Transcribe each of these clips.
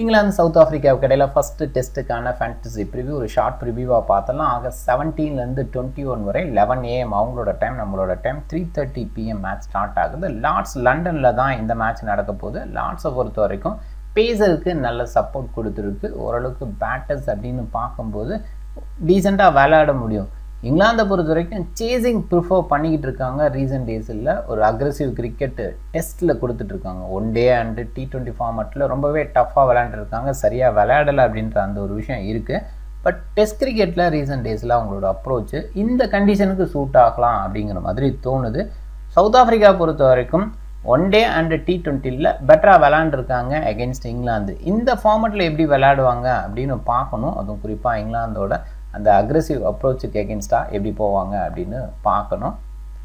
England south ஆஃப்ரிக்காவுக்கு இடையில first டெஸ்ட்டுக்கான ஃபேண்டசி ப்ரிவியூ ஒரு ஷார்ட் ப்ரிவியூவாக பார்த்தலாம் ஆகஸ்ட் செவன்டீன்லேருந்து டுவெண்ட்டி ஒன் வரை லெவன் ஏஎம் அவங்களோட டைம் நம்மளோட time three thirty PM match start ஆகுது லார்ட்ஸ் லண்டனில் தான் இந்த மேட்ச் நடக்க போகுது லார்ட்ஸை பொறுத்த வரைக்கும் பேசருக்கு நல்ல சப்போர்ட் கொடுத்துருக்கு ஓரளவுக்கு பேட்டர்ஸ் அப்படின்னு பார்க்கும்போது டீசெண்டாக விளையாட முடியும் இங்கிலாந்தை பொறுத்த வரைக்கும் சேசிங் ப்ரிஃபர் பண்ணிக்கிட்டு இருக்காங்க ரீசன்ட் டேஸில் ஒரு அக்ரெசிவ் கிரிக்கெட்டு டெஸ்ட்டில் கொடுத்துட்ருக்காங்க one day and T twenty ஃபார்மட்டில் ரொம்பவே டஃப்பாக விளையாண்டுருக்காங்க சரியாக விளையாடலை அப்படின்ற அந்த ஒரு விஷயம் இருக்குது பட் டெஸ்ட் கிரிக்கெட்டில் ரீசன்ட் டேஸில் அவங்களோட அப்ரோச்சு இந்த கண்டிஷனுக்கு சூட் ஆகலாம் அப்படிங்கிற மாதிரி தோணுது சவுத் ஆஃப்ரிக்கா பொறுத்த வரைக்கும் ஒன் டே அண்ட் டி ட்வெண்ட்டியில் பெட்டராக விளாண்டுருக்காங்க அகென்ஸ்ட் இங்கிலாந்து இந்த ஃபார்மெட்டில் எப்படி விளையாடுவாங்க அப்படின்னு பார்க்கணும் அதுவும் குறிப்பாக இங்கிலாந்தோட அந்த அக்ரெசிவ் அப்ரோச்சுக்கு எகென்ஸ்டாக எப்படி போவாங்க அப்படின்னு பார்க்கணும்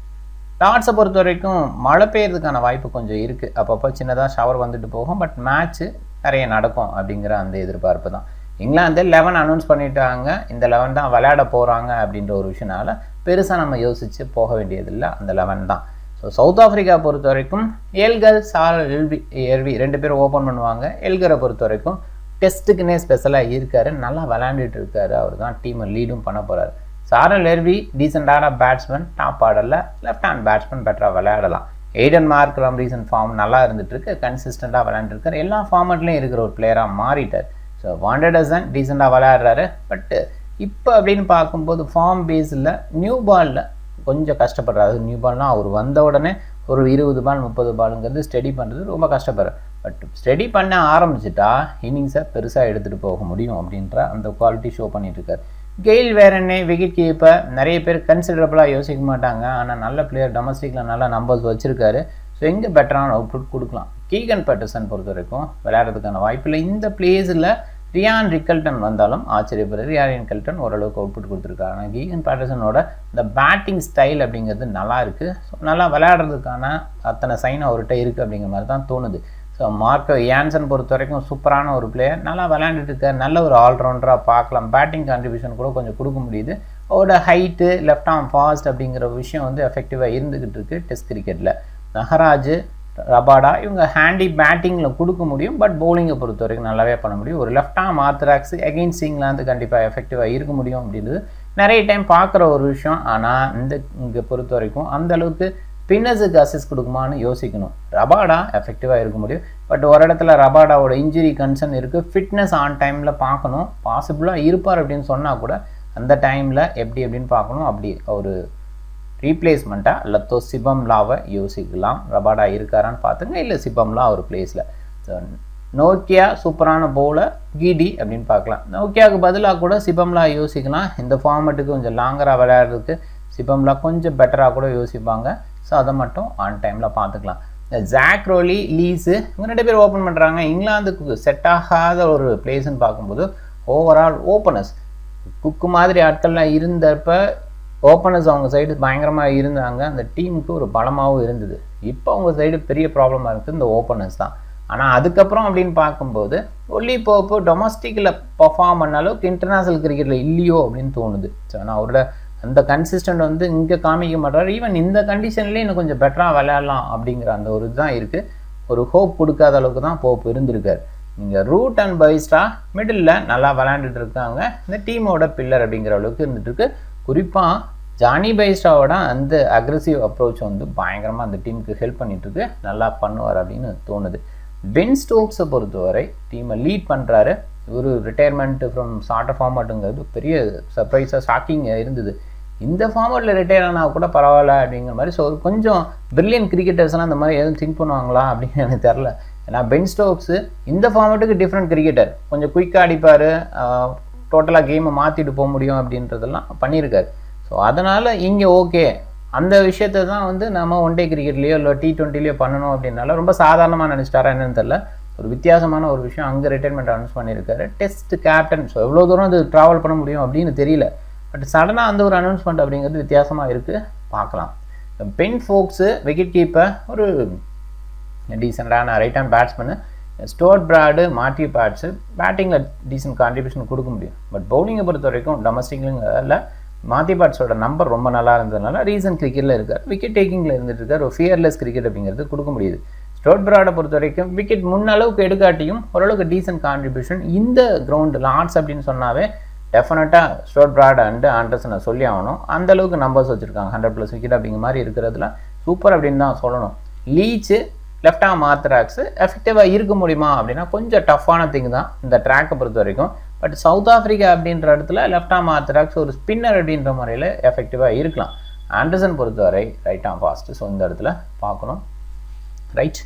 டாட்ஸை பொறுத்த வரைக்கும் மழை பெய்யறதுக்கான வாய்ப்பு கொஞ்சம் இருக்குது அப்பப்போ சின்னதாக ஷவர் வந்துட்டு போகும் பட் மேட்ச்சு நிறைய நடக்கும் அப்படிங்கிற அந்த எதிர்பார்ப்பு தான் இங்கிலாந்து லெவன் அனௌன்ஸ் பண்ணிட்டாங்க இந்த லெவன் தான் விளையாட போகிறாங்க அப்படின்ற ஒரு விஷயனால பெருசாக நம்ம யோசித்து போக வேண்டியதில்லை அந்த லெவன் தான் ஸோ சவுத் ஆஃப்ரிக்கா பொறுத்த வரைக்கும் எல்கர் சார் எல்வி எல்வி ரெண்டு பேரும் ஓப்பன் பண்ணுவாங்க எல்கரை பொறுத்த வரைக்கும் டெஸ்ட்டுக்குன்னே ஸ்பெஷலாக இருக்காரு நல்லா விளையாண்டுட்டு இருக்காரு அவர் தான் டீமை லீடும் பண்ண போகிறாரு சாரல் எர்வி டீசெண்டான பேட்ஸ்மேன் டாப் ஆர்டரில் லெஃப்ட் ஹேண்ட் பேட்ஸ்மேன் பெட்டராக விளையாடலாம் எய்டன் மார்க்லாம் ரீசன்ட் ஃபார்ம் நல்லா இருந்துட்டு இருக்கு கன்சிஸ்டண்ட்டாக விளையாண்டுருக்காரு எல்லா ஃபார்மெட்லேயும் இருக்கிற ஒரு பிளேயராக மாறிட்டார் ஸோ வாண்டடசன் டீசெண்டாக விளையாடுறாரு பட்டு இப்போ அப்படின்னு பார்க்கும்போது ஃபார்ம் பேஸில் நியூ பாலில் கொஞ்சம் கஷ்டப்படுறாரு நியூ பால்னால் அவர் வந்த உடனே ஒரு இருபது பால் முப்பது பாலுங்கிறது ஸ்டடி பண்ணுறது ரொம்ப கஷ்டப்படுறாரு பட் ஸ்டடி பண்ண ஆரம்பிச்சிட்டா இன்னிங்ஸை பெருசாக எடுத்துகிட்டு போக முடியும் அப்படின்ற அந்த குவாலிட்டி ஷோ பண்ணிட்டு இருக்காரு கெயில் வேற என்ன விக்கெட் கீப்பர் நிறைய பேர் கன்சிடரபிளாக யோசிக்க மாட்டாங்க ஆனால் நல்ல பிளேயர் டொமஸ்டிக்கில் நல்ல நம்பர்ஸ் வச்சுருக்காரு ஸோ எங்கே பெட்டரான அவுட்புட் கொடுக்கலாம் கீகன் பேட்டர்சன் பொறுத்த வரைக்கும் விளையாடுறதுக்கான வாய்ப்பில்லை இந்த பிளேஸில் ரியான் ரிக்கல்டன் வந்தாலும் ஆச்சரியப்படுறது ரியான் ரிக்கல்டன் ஓரளவுக்கு அவுட்புட் கொடுத்துருக்காரு ஆனால் கீகன் பேட்டர்சனோட இந்த பேட்டிங் ஸ்டைல் அப்படிங்கிறது நல்லா இருக்குது ஸோ நல்லா விளையாடுறதுக்கான அத்தனை சைன் அவர்கிட்ட இருக்குது அப்படிங்கிற மாதிரி தான் தோணுது ஸோ மார்க்கோ யான்சன் பொறுத்த வரைக்கும் சூப்பரான ஒரு பிளேயர் நல்லா விளையாண்டுட்டு இருக்கார் நல்ல ஒரு ஆல்ரவுண்டராக பார்க்கலாம் பேட்டிங் கான்ட்ரிபியூஷன் கூட கொஞ்சம் கொடுக்க முடியுது அவரோட ஹைட்டு லெஃப்ட் ஆர்ம் ஃபாஸ்ட் அப்படிங்கிற விஷயம் வந்து எஃபெக்டிவாக இருந்துக்கிட்டு இருக்குது டெஸ்ட் கிரிக்கெட்டில் நகராஜ் ரபாடா இவங்க ஹேண்டி பேட்டிங்கில் கொடுக்க முடியும் பட் பவுலிங்கை பொறுத்த வரைக்கும் நல்லாவே பண்ண முடியும் ஒரு left arm orthodox against England கண்டிப்பாக எஃபெக்டிவாக இருக்க முடியும் அப்படின்றது நிறைய டைம் பார்க்குற ஒரு விஷயம் ஆனால் இந்த இங்கே பொறுத்த வரைக்கும் அந்த அளவுக்கு ஸ்பின்னர்ஸுக்கு அசிஸ்ட் கொடுக்குமான்னு யோசிக்கணும் ரபாடா எஃபெக்டிவாக இருக்க முடியும் பட் ஒரு இடத்துல ரபாடாவோட இன்ஜுரி கன்சர்ன் இருக்குது ஃபிட்னஸ் ஆன் டைமில் பார்க்கணும் பாசிபிளாக இருப்பார் அப்படின்னு சொன்னால் கூட அந்த டைமில் எப்படி எப்படின்னு பார்க்கணும் அப்படி ஒரு ரீப்ளேஸ்மெண்ட்டாக லத்தோ சிபம்லாவை யோசிக்கலாம் ரபாடா இருக்காரான்னு பார்த்துங்க இல்லை சிபம்லா ஒரு பிளேஸில் ஸோ நோக்கியா சூப்பரான பவுலர் கிடி அப்படின்னு பார்க்கலாம் நோக்கியாவுக்கு பதிலாக கூட சிபம்லா யோசிக்கலாம் இந்த ஃபார்மெட்டுக்கு கொஞ்சம் லாங்கராக விளையாடுறதுக்கு சிபம்லா கொஞ்சம் பெட்டராக கூட யோசிப்பாங்க ஸோ அதை மட்டும் ஆன் டைமில் பார்த்துக்கலாம் இந்த ஜாக் ரோலி லீஸு இவங்க ரெண்டு பேர் ஓப்பன் பண்ணுறாங்க இங்கிலாந்துக்கு செட் ஆகாத ஒரு பிளேஸ்ன்னு பார்க்கும்போது ஓவரால் ஓப்பனர்ஸ் குக்கு மாதிரி ஆட்கள்லாம் இருந்தப்ப ஓப்பனர்ஸ் அவங்க சைடு பயங்கரமாக இருந்தாங்க அந்த டீமுக்கு ஒரு பலமாகவும் இருந்தது இப்போ அவங்க சைடு பெரிய ப்ராப்ளமாக இருக்குது இந்த ஓப்பனர்ஸ் தான் ஆனால் அதுக்கப்புறம் அப்படின்னு பார்க்கும்போது ஒல்லி போப்பு டொமஸ்டிக்கில் பர்ஃபார்ம் பண்ண அளவுக்கு இன்டர்நேஷ்னல் கிரிக்கெட்டில் இல்லையோ அப்படின்னு தோணுது ஸோ நான் அவரோட அந்த கன்சிஸ்டன்ட் வந்து இங்கே காமிக்க மாட்டார் ஈவன் இந்த கண்டிஷன்லேயே இன்னும் கொஞ்சம் பெட்டராக விளையாடலாம் அப்படிங்கிற அந்த ஒரு இதுதான் இருக்குது ஒரு ஹோப் கொடுக்காத அளவுக்கு தான் போப் இருந்திருக்காரு இங்கே ரூட் அண்ட் பைஸ்டா மிடில் நல்லா விளையாண்டுட்டு இருக்காங்க இந்த டீமோட பில்லர் அப்படிங்கிற அளவுக்கு இருந்துட்டு இருக்கு குறிப்பாக ஜானி பைஸ்டாவோட அந்த அக்ரெசிவ் அப்ரோச் வந்து பயங்கரமாக அந்த டீமுக்கு ஹெல்ப் பண்ணிட்டுருக்கு நல்லா பண்ணுவார் அப்படின்னு தோணுது பென் ஸ்டோக்ஸை பொறுத்தவரை டீமை லீட் பண்ணுறாரு ஒரு ரிட்டையர்மெண்ட் ஃப்ரம் சார்ட் ஃபார்மட்டுங்கிறது பெரிய சர்ப்ரைஸாக ஷாக்கிங் இருந்தது இந்த ஃபார்மட்டில் ரிட்டையர் ஆனால் கூட பரவாயில்ல அப்படிங்கிற மாதிரி ஸோ ஒரு கொஞ்சம் பிரில்லியன் கிரிக்கெட்டர்ஸ்லாம் இந்த மாதிரி எதுவும் திங்க் பண்ணுவாங்களா அப்படின்னு எனக்கு தெரில ஏன்னா பென் ஸ்டோக்ஸு இந்த ஃபார்மேட்டுக்கு டிஃப்ரெண்ட் கிரிக்கெட்டர் கொஞ்சம் குயிக்காக அடிப்பார் டோட்டலாக கேமை மாற்றிட்டு போக முடியும் அப்படின்றதெல்லாம் பண்ணியிருக்காரு ஸோ அதனால் இங்கே ஓகே அந்த விஷயத்தை தான் வந்து நம்ம ஒன் டே கிரிக்கெட்லேயோ இல்லை டி டுவெண்ட்டிலையோ பண்ணணும் அப்படின்னால ரொம்ப சாதாரணமாக நினச்சிட்டாரா என்னன்னு தெரில ஒரு வித்தியாசமான ஒரு விஷயம் அங்கே ரிட்டைர்மெண்ட் அனௌன்ஸ் பண்ணியிருக்காரு டெஸ்ட் கேப்டன் ஸோ எவ்வளோ தூரம் அது ட்ராவல் பண்ண முடியும் அப்படின்னு தெரியல பட் சடனாக அந்த ஒரு அனௌன்ஸ்மெண்ட் அப்படிங்கிறது வித்தியாசமாக இருக்குது பார்க்கலாம் பென் ஃபோக்ஸு விக்கெட் கீப்பர் ஒரு டீசெண்டான right hand batsman Stuart Broad Matty Potts பேட்டிங்கில் டீசென்ட் கான்ட்ரிபியூஷன் கொடுக்க முடியும் பட் பவுலிங்கை பொறுத்த வரைக்கும் டொமஸ்டிக்லங்கிறதில் மாத்தி பாட்ஸோட நம்பர் ரொம்ப நல்லா இருந்ததுனால ரீசன்ட் கிரிக்கெட்டில் இருக்கார் விக்கெட் டேக்கிங்கில் இருந்துட்டு இருக்கார் ஒரு ஃபியர்லெஸ் கிரிக்கெட் அப்படிங்கிறது கொடுக்க முடியுது ஸ்டோட் பிராடை பொறுத்த வரைக்கும் விக்கெட் முன்ன அளவுக்கு எடுக்காட்டியும் ஓரளவுக்கு டீசென்ட் கான்ட்ரிபியூஷன் இந்த கிரவுண்டு லார்ட்ஸ் அப்படின்னு சொன்னாவே டெஃபினட்டாக ஸ்டோட் பிராட் அண்டு ஆண்டர்சனை சொல்லி ஆகணும் அந்த அளவுக்கு நம்பர்ஸ் வச்சுருக்காங்க ஹண்ட்ரட் ப்ளஸ் விக்கெட் அப்படிங்கிற மாதிரி இருக்கிறதுல சூப்பர் அப்படின்னு தான் சொல்லணும் லீச்சு லெஃப்ட் ஆம் ஆர்த்தராக்ஸ் எஃபெக்டிவாக இருக்க முடியுமா அப்படின்னா கொஞ்சம் டஃப்பான திங் தான் இந்த ட்ராக்கை பொறுத்த வரைக்கும் பட் சவுத் ஆஃப்ரிக்கா அப்படின்ற இடத்துல லெஃப்ட் ஆம் ஆர்த்தராக்ஸ் ஒரு ஸ்பின்னர் அப்படின்ற முறையில் எஃபெக்டிவாக இருக்கலாம் ஆண்டர்சன் பொறுத்தவரை ரைட் ஆம் ஃபாஸ்ட்டு ஸோ இந்த இடத்துல பார்க்கணும் right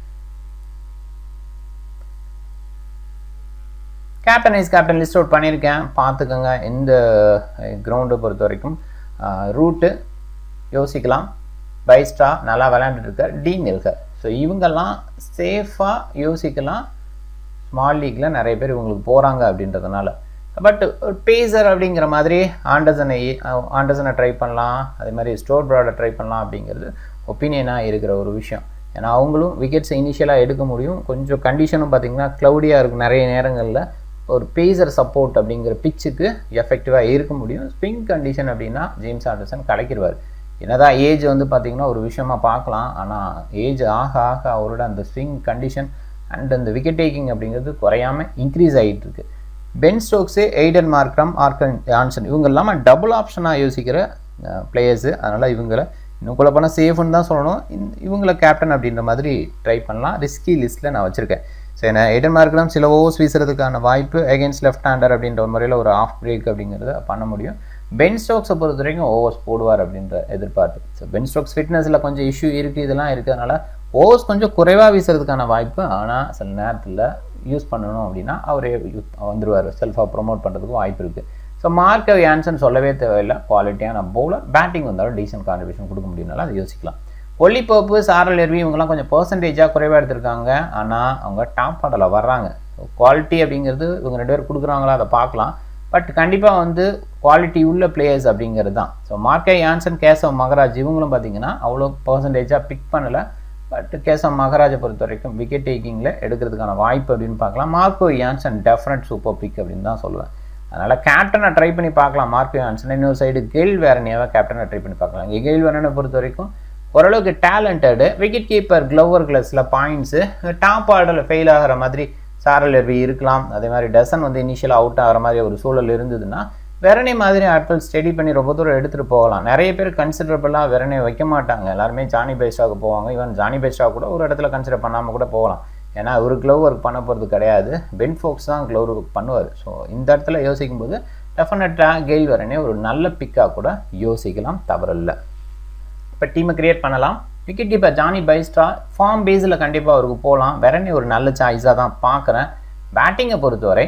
captain vice captain list out பண்ணியிருக்கேன் பார்த்துக்கோங்க இந்த கிரவுண்டை பொறுத்த வரைக்கும் ரூட்டு யோசிக்கலாம் பைஸ்டா நல்லா விளையாண்டுட்டு இருக்கார் டி நெல்கர் ஸோ இவங்கெல்லாம் சேஃபாக யோசிக்கலாம் ஸ்மால் லீக்கில் நிறைய பேர் இவங்களுக்கு போகிறாங்க அப்படின்றதுனால பட் பேசர் அப்படிங்கிற மாதிரி ஆண்டர்சனை ஆண்டர்சனை ட்ரை பண்ணலாம் அதே மாதிரி ஸ்டோர் ப்ராடை ட்ரை பண்ணலாம் அப்படிங்கிறது ஒப்பீனியனாக இருக்கிற ஒரு விஷயம் ஏன்னா அவங்களும் விக்கெட்ஸை இனிஷியலாக எடுக்க முடியும் கொஞ்சம் கண்டிஷனும் பார்த்திங்கன்னா க்ளவுடியாக இருக்கும் நிறைய நேரங்களில் ஒரு பேசர் சப்போர்ட் அப்படிங்கிற பிச்சுக்கு எஃபெக்டிவாக இருக்க முடியும் ஸ்பின் கண்டிஷன் அப்படின்னா ஜேம்ஸ் ஆண்டர்சன் கிடைக்கிடுவார் என்னதான் ஏஜ் வந்து பார்த்திங்கன்னா ஒரு விஷயமா பார்க்கலாம் ஆனால் ஏஜ் ஆக ஆக அவரோட அந்த ஸ்விங் கண்டிஷன் அண்ட் அந்த விக்கெட் டேக்கிங் அப்படிங்கிறது குறையாமல் இன்க்ரீஸ் ஆகிட்டு இருக்கு பென் ஸ்டோக்ஸு எய்டன் மார்க்ரம் ஆர்கன் ஜான்சன் இவங்க இல்லாமல் டபுள் ஆப்ஷனாக யோசிக்கிற பிளேயர்ஸு அதனால் இவங்களை இன்னும் கூட போனால் சேஃப்னு தான் சொல்லணும் இவங்கள கேப்டன் அப்படின்ற மாதிரி ட்ரை பண்ணலாம் ரிஸ்கி லிஸ்ட்டில் நான் வச்சுருக்கேன் ஸோ என்ன எய்டன் மார்க்ரம் சில ஓவர்ஸ் வீசுறதுக்கான வாய்ப்பு அகேன்ஸ்ட் லெஃப்ட் ஹேண்டர் அப்படின்ற ஒரு முறையில் ஒரு ஆஃப் பிரேக் அப்படிங்கிறத பண்ண முடியும் பென் ஸ்டோக்ஸை பொறுத்த வரைக்கும் ஓவர்ஸ் போடுவார் அப்படின்ற எதிர்பார்ப்பு ஸோ பென் ஸ்டோக்ஸ் ஃபிட்னஸில் கொஞ்சம் இஷ்யூ இருக்குது இதெல்லாம் இருக்கிறதுனால ஓவர்ஸ் கொஞ்சம் குறைவாக வீசுறதுக்கான வாய்ப்பு ஆனால் சில நேரத்தில் யூஸ் பண்ணணும் அப்படின்னா அவரே வந்துடுவார் செல்ஃபாக ப்ரொமோட் பண்ணுறதுக்கு வாய்ப்பு இருக்குது ஸோ மார்க்கவ் யான்சன் சொல்லவே தேவையில்லை குவாலிட்டியான பவுலர் பேட்டிங் வந்தாலும் டீசென்ட் கான்ட்ரிபியூஷன் கொடுக்க முடியும்னால அதை யோசிக்கலாம் ஒல்லி பர்ப்பு சாரல் எர்வி இவங்கெல்லாம் கொஞ்சம் பர்சன்டேஜாக குறைவாக எடுத்திருக்காங்க ஆனால் அவங்க டாப் ஆர்டரில் வர்றாங்க குவாலிட்டி அப்படிங்கிறது இவங்க ரெண்டு பேர் கொடுக்குறாங்களா அதை பார்க்கலாம் பட் கண்டிப்பாக வந்து குவாலிட்டி உள்ள பிளேயர்ஸ் அப்படிங்கிறது தான் ஸோ மார்க்கே யான்சன் கேசவ் மகராஜ் இவங்களும் பார்த்தீங்கன்னா அவ்வளோ பர்சன்டேஜாக பிக் பண்ணலை பட் கேசவ் மகராஜை பொறுத்த வரைக்கும் விக்கெட் டேக்கிங்கில் எடுக்கிறதுக்கான வாய்ப்பு அப்படின்னு பார்க்கலாம் Marco Jansen definite super pick அப்படின்னு தான் சொல்லுவேன் அதனால் கேப்டனை ட்ரை பண்ணி பார்க்கலாம் மார்க்கோ யான்சன் இன்னொரு சைடு கெயில் வேரனியாவை கேப்டனை ட்ரை பண்ணி பார்க்கலாம் இங்கே கெயில் வேரனை பொறுத்த வரைக்கும் ஓரளவுக்கு டேலண்டடு விக்கெட் கீப்பர் க்ளோவர் கிளஸில் பாயிண்ட்ஸு டாப் ஆர்டரில் ஃபெயில் ஆகிற மாதிரி சாரல் எர்வி இருக்கலாம் அதே மாதிரி டசன் வந்து இனிஷியலாக அவுட் ஆகிற மாதிரி ஒரு சூழல் இருந்ததுன்னா வெரணை மாதிரி ஆட்கள் ஸ்டடி பண்ணி ரொம்ப தூரம் எடுத்துகிட்டு போகலாம் நிறைய பேர் கன்சிடரபிளாக வெரணை வைக்க மாட்டாங்க எல்லாருமே ஜானி பைஸ்டாவுக்கு போவாங்க ஈவன் ஜானி பைஸ்டா கூட ஒரு இடத்துல கன்சிடர் பண்ணாமல் கூட போகலாம் ஏன்னா ஒரு க்ளவ் ஒர்க் பண்ண போகிறது கிடையாது பென் ஃபோக்ஸ் தான் க்ளவ் ஒர்க் பண்ணுவார் ஸோ இந்த இடத்துல யோசிக்கும் போது டெஃபினட்டாக கெயில் வெரணே ஒரு நல்ல பிக்காக கூட யோசிக்கலாம் தவறில்லை இப்போ டீமை கிரியேட் பண்ணலாம் wicket keeper Jonny Bairstow form பேஸில் கண்டிப்பாக அவருக்கு போகலாம் வெரனே ஒரு நல்ல சாய்ஸாக தான் பார்க்குறேன் பேட்டிங்கை பொறுத்தவரை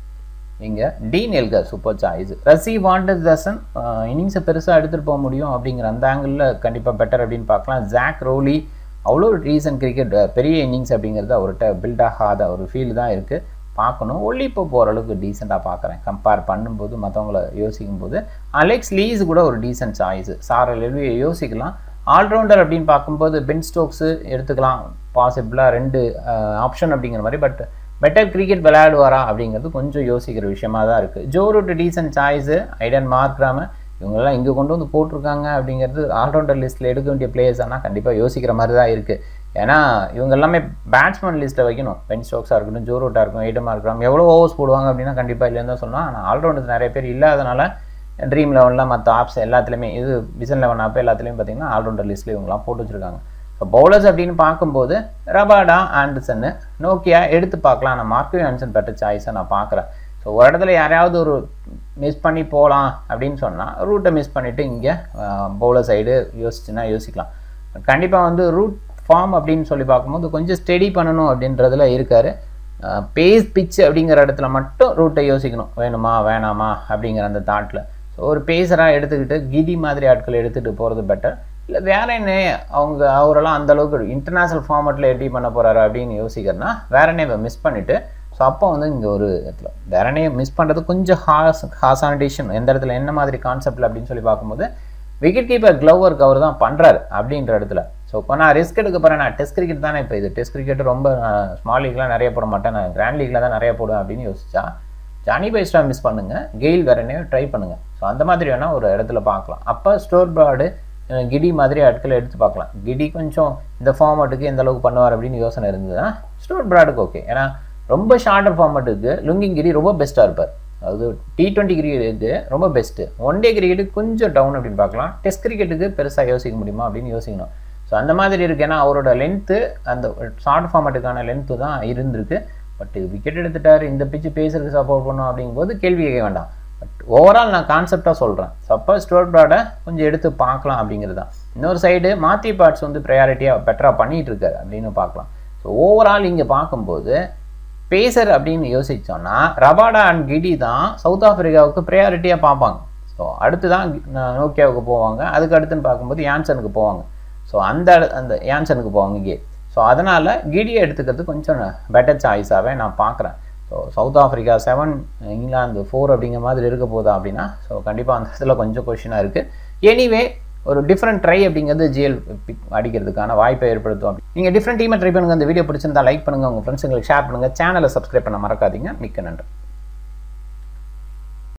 இங்கே டி நெல்கர் சூப்பர் சாய்ஸ் ரசி வாண்டஸ் தசன் இன்னிங்ஸை பெருசாக எடுத்துகிட்டு போக முடியும் அப்படிங்கிற அந்த ஆங்கிளில் கண்டிப்பாக பெட்டர் அப்படின்னு பார்க்கலாம் ஜாக் ரோலி அவ்வளோ ரீசன்ட் கிரிக்கெட் பெரிய இன்னிங்ஸ் அப்படிங்கிறது அவர்கிட்ட பில்ட் ஆகாத ஒரு ஃபீல் தான் இருக்குது பார்க்கணும் ஒல்லி இப்போ போகிற அளவுக்கு டீசெண்டாக பார்க்குறேன் கம்பேர் பண்ணும்போது மற்றவங்கள யோசிக்கும் போது அலெக்ஸ் லீஸ் கூட ஒரு டீசென்ட் சாய்ஸ் சாரல் எழுவி யோசிக்கலாம் ஆல்ரவுண்டர் அப்படின்னு பார்க்கும்போது பென் ஸ்டோக்ஸு எடுத்துக்கலாம் பாசிபிளாக ரெண்டு ஆப்ஷன் அப்படிங்கிற மாதிரி பட் பெட்டர் கிரிக்கெட் விளையாடுவாரா அப்படிங்கிறது கொஞ்சம் யோசிக்கிற விஷயமா தான் இருக்குது Joe Root decent choice Aiden மார்க்ராம இவங்கெல்லாம் இங்கே கொண்டு வந்து போட்டிருக்காங்க அப்படிங்கிறது ஆல்ரவுண்டர் லிஸ்ட்டில் எடுக்க வேண்டிய பிளேயர்ஸ் ஆனால் கண்டிப்பாக யோசிக்கிற மாதிரி தான் இருக்குது ஏன்னா இவங்க எல்லாமே பேட்ஸ்மேன் லிஸ்ட்டில் வைக்கணும் பென் ஸ்டோக்ஸாக இருக்கட்டும் ஜோ ரூட்டாக இருக்கும் ஐடமாக இருக்கலாம் எவ்வளோ ஓவர்ஸ் போடுவாங்க அப்படின்னா கண்டிப்பாக இல்லைன்னு தான் சொன்னால் ஆனால் ஆல்ரவுண்டர்ஸ் நிறைய பேர் இல்லாதனால ட்ரீம் லெவனில் மற்ற ஆப்ஸ் எல்லாத்துலேயுமே இது விசன் லெவன் ஆப் எல்லாத்துலேயும் பார்த்தீங்கன்னா ஆல்ரவுண்டர் லிஸ்ட்டில் இவங்களாம் போட்டு வச்சுருக்காங்க ஸோ பவுலர்ஸ் அப்படின்னு பார்க்கும்போது ரபாடா ஆண்டர்சன்னு நோக்கியா எடுத்து பார்க்கலாம் நான் மார்க்கோ ஆன்சன் பெட்டர் சாய்ஸை நான் பார்க்குறேன் ஸோ ஒரு இடத்துல யாரையாவது ஒரு மிஸ் பண்ணி போகலாம் அப்படின்னு சொன்னால் ரூட்டை மிஸ் பண்ணிவிட்டு இங்கே பவுலர் சைடு யோசிச்சுன்னா யோசிக்கலாம் கண்டிப்பாக வந்து ரூட் ஃபார்ம் அப்படின்னு சொல்லி பார்க்கும்போது கொஞ்சம் ஸ்டெடி பண்ணணும் அப்படின்றதுல இருக்கார் பேஸ் பிச் அப்படிங்கிற இடத்துல மட்டும் ரூட்டை யோசிக்கணும் வேணுமா வேணாமா அப்படிங்கிற அந்த தாட்டில் ஸோ ஒரு பேசராக எடுத்துக்கிட்டு கிடி மாதிரி ஆட்கள் எடுத்துகிட்டு போகிறது பெட்டர் இல்லை வேற என்ன அவங்க அவரெல்லாம் அந்தளவுக்கு இன்டர்நேஷ்னல் ஃபார்மேட்டில் எப்படி பண்ண போகிறாரு அப்படின்னு யோசிக்கிறேன்னா வேற என்ன மிஸ் பண்ணிவிட்டு ஸோ அப்போ வந்து இங்கே ஒரு இடத்துல வேறனே மிஸ் பண்ணுறது கொஞ்சம் ஹாஸ் ஹாஸான டிசிஷன் எந்த இடத்துல என்ன மாதிரி கான்செப்டில் அப்படின்னு சொல்லி பார்க்கும்போது விக்கெட் கீப்பர் க்ளவ் ஒர்க் அவர் தான் பண்ணுறாரு அப்படின்ற இடத்துல ஸோ இப்போ நான் ரிஸ்க் எடுக்க போகிறேன் நான் டெஸ்ட் கிரிக்கெட் தானே இப்போ இது டெஸ்ட் கிரிக்கெட் ரொம்ப ஸ்மால் லீக்லாம் நிறைய போட மாட்டேன் நான் கிராண்ட் லீக்ல தான் நிறைய போடுவேன் அப்படின்னு யோசிச்சா ஜானி பைஸ்டா மிஸ் பண்ணுங்கள் கெயில் வேறனே ட்ரை பண்ணுங்கள் ஸோ அந்த மாதிரி வேணால் ஒரு இடத்துல பார்க்கலாம் அப்போ ஸ்டோர் ப்ராடு அஹ், கிடி மாதிரி ஆட்களை எடுத்து பார்க்கலாம் கிடி கொஞ்சம் இந்த ஃபார்மேட்டுக்கு எந்த அளவுக்கு பண்ணுவார் அப்படின்னு யோசனை இருந்ததுன்னா ஸ்டோர் பிராடுக்கு ஓகே ஏன்னா ரொம்ப ஷார்ட்டர் ஃபார்மேட்டுக்கு லுங்கிங் கிரி ரொம்ப பெஸ்ட்டாக இருப்பார் அது டி டுவெண்ட்டி கிரிக்கெட்டுக்கு ரொம்ப பெஸ்ட்டு ஒன் டே கிரிக்கெட்டுக்கு கொஞ்சம் டவுன் அப்படின்னு பார்க்கலாம் டெஸ்ட் கிரிக்கெட்டுக்கு பெருசாக யோசிக்க முடியுமா அப்படின்னு யோசிக்கணும் ஸோ அந்த மாதிரி இருக்கு ஏன்னா அவரோட லென்த்து அந்த ஷார்ட் ஃபார்மேட்டுக்கான லென்த்து தான் இருந்திருக்கு பட் விக்கெட் எடுத்துட்டார் இந்த பிச்சு பேசுறதுக்கு சப்போர்ட் பண்ணும் அப்படிங்கும்போது கேள்வி கேட்க வேண்டாம் பட் ஓவரால் நான் கான்செப்டாக சொல்கிறேன் சப்போஸ் ஸ்டோர் ப்ராடை கொஞ்சம் எடுத்து பார்க்கலாம் அப்படிங்கிறது தான் இன்னொரு சைடு மாத்தி பார்ட்ஸ் வந்து ப்ரையாரிட்டியாக பெட்டராக பண்ணிகிட்டு இருக்காரு அப்படின்னு பார்க்கலாம் ஸோ ஓவரால் இங்கே பார்க்கும்போது பேசர் அப்படின்னு யோசிச்சோம்னா ரபாடா அண்ட் கிடி தான் சவுத் ஆப்பிரிக்காவுக்கு ப்ரையாரிட்டியாக பார்ப்பாங்க ஸோ அடுத்து தான் நோக்கியாவுக்கு போவாங்க அதுக்கு அடுத்துன்னு பார்க்கும்போது யான்சனுக்கு போவாங்க ஸோ அந்த இட- அந்த யான்சனுக்கு போவாங்க இங்கே ஸோ அதனால் கிடியை எடுத்துக்கிறது கொஞ்சம் பெட்டர் சாய்ஸாகவே நான் பார்க்குறேன் so south Africa seven England four அப்படிங்கிற மாதிரி இருக்க போதா அப்படின்னா ஸோ கண்டிப்பாக அந்த இடத்துல கொஞ்சம் கொஷினாக இருக்குது எனிவே ஒரு டிஃப்ரெண்ட் ட்ரை அப்படிங்கிறது ஜிஎல் பிக் அடிக்கிறதுக்கான வாய்ப்பை ஏற்படுத்தும் அப்படி நீங்கள் டிஃப்ரெண்ட் டீமை ட்ரை பண்ணுங்கள் அந்த வீடியோ பிடிச்சிருந்தா லைக் பண்ணுங்கள் உங்கள் ஃப்ரெண்ட்ஸுங்களுக்கு ஷேர் பண்ணுங்கள் சேனலை சப்ஸ்கிரைப் பண்ண மறக்காதீங்க மிக்க நன்றி